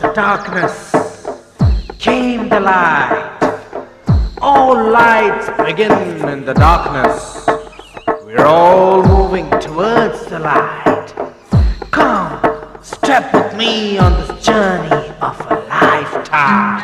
darkness came the light. All lights begin in the darkness. We're all moving towards the light. Come, step with me on this journey of a lifetime.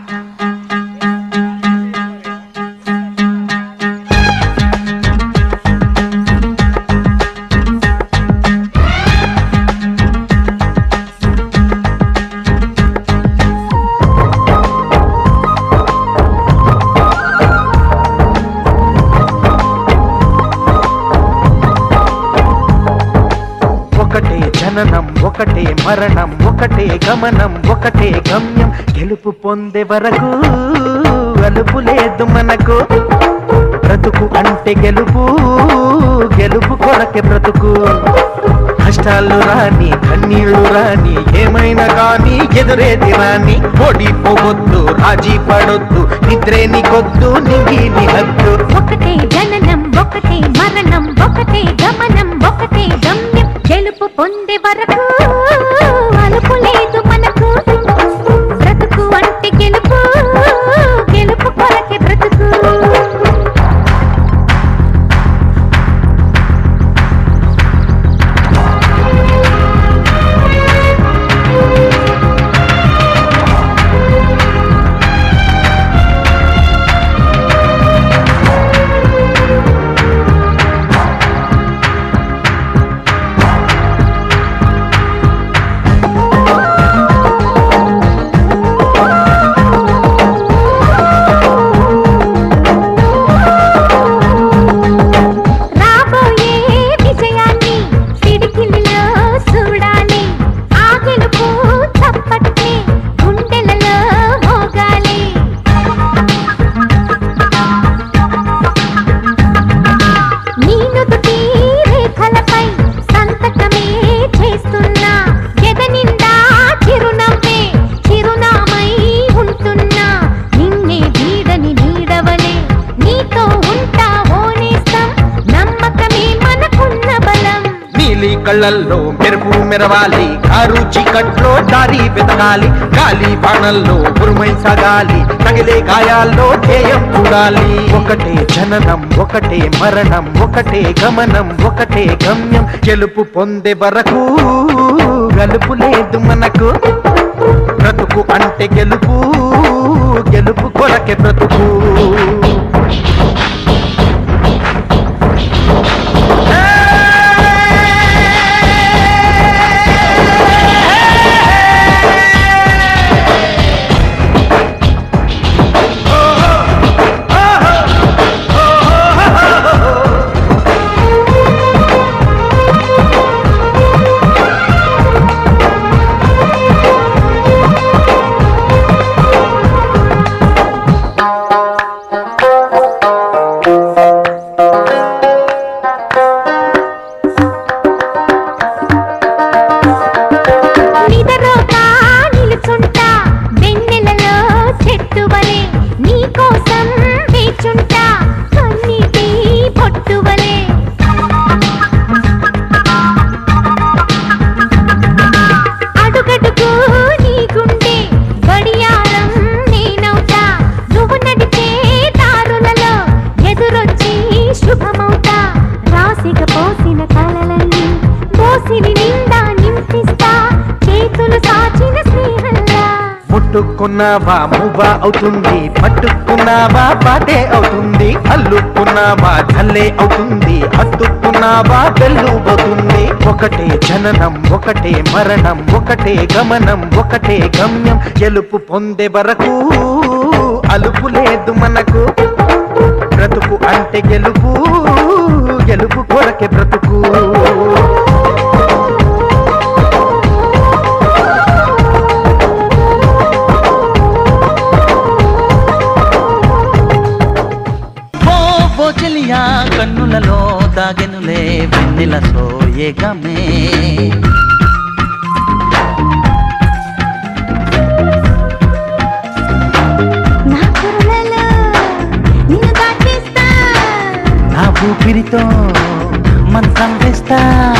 ఒకటే జననం ఒకటే మరణం ఒకటే గమనం ఒకటే గమ్యం గెలుపు పొందే వరకు అలుపు లేదు మనకు బ్రతుకు అంటే గెలుపు గెలుపు కొరకే బ్రతుకు కష్టాలు రాని కన్నీళ్లు రాని ఏమైనా కానీ ఎదురేది రాని ఓడిపోవద్దు రాజీ పడొద్దు నిద్రే నీకొద్దు నిగి నీ హద్దు ఒకటే జననం ఒకటే మరణం ఒకటే గమనం ఒకటే గమ్యం గెలుపు పొందే వరకు అలుపు లేదు మనకు బ్రతుకు అంటే గెలుపు గెలుపు కొరకే బ్రతుకు రాబోయే విజయాన్ని పిడికిలిలో చూడాలి ఆ గెలుపు తప్పట్నే గుండెలలో మోగాలి నీ నుదుటి రేఖలపై సంతకమే చేస్తున్నా ఎద నిండా చిరునవ్వే చిరునామై ఉంటున్నా నిన్నే వీడని నీడవలే నీతో ఉంటా ఓనేస్తాం నమ్మకమే మనకున్న బలం నీలి కళ్ళల్లో మెరుపు మెరవాలి కారు చీకట్లో దారి వెతకాలి గాలి బాణల్లో ఉరుమై సాగాలి తగిలే గాయాల్లో ధ్యేయం చూడాలి ఒకటే జననం ఒకటే మరణం ఒకటే గమనం ఒకటే గమ్యం గెలుపు పొందే వరకు గలుపు లేదు మనకు బ్రతుకు అంటే గెలుపు గెలుపు కొరకే బ్రతుకు నిదరోగా నిలుచుంటా వెన్నెలలో చెట్టువలే నీకోసం వేచుంటా కన్నీటి పొట్టువలే అడుగడుగు నీ గుండె గడియారం నేనవుతా నువ్వు నడిచే దారులలో ఎదురొచ్చి శుభమవుతా రాసిక పోసిన కలలన్నీ మోసిని నిండా నింపిస్తా చేతులు సాచిన స్నేహంలా ముట్టుకున్నావా మువ్వ అవుతుంది పట్టుకున్నావా పాటే అవుతుంది అల్లుకున్నావా చల్లే అవుతుంది హత్తుకున్నావా బెల్లు అవుతుంది ఒకటే జననం ఒకటే మరణం ఒకటే గమనం ఒకటే గమ్యం గెలుపు పొందే వరకు అలుపు లేదు మనకు బ్రతుకు అంటే గెలుపు గెలుపు కొరకే బ్రతుకు ఓ ఓ చెలియా కన్నులలో దాగెనులే వెన్నెల సోయగమే నా కురలలో నిన్ను దాచేస్తా నా ఊపిరితో మంత్రం వేస్తా